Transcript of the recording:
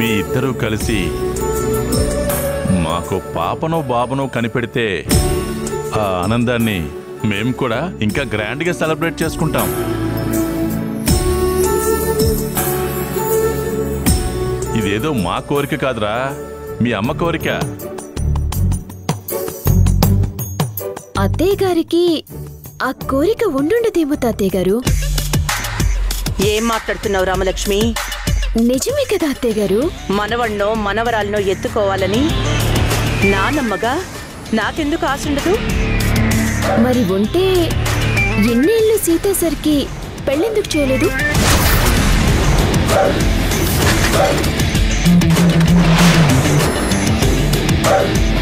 మీ ఇద్దరూ కలిసి మాకు పాపనో బాబనో కనిపెడితే ఆ ఆనందాన్ని మేము కూడా ఇంకా గ్రాండ్గా సెలబ్రేట్ చేసుకుంటాం ఇదేదో మా కోరిక కాదురా మీ అమ్మ కోరిక అత్తయ్య గారికి ఆ కోరిక ఉండుండదేమో తాతయ్య గారు ఏం మాట్లాడుతున్నావు రామలక్ష్మి నిజమే కదా అత్తయ్య గారు మనవణ్ణో మనవరాలనో ఎత్తుకోవాలని నానమ్మగా నాకెందుకు ఆశ ఉండదు మరి ఉంటే ఎన్నేళ్ళు సీతేసరికి పెళ్ళెందుకు చేయలేదు Hey!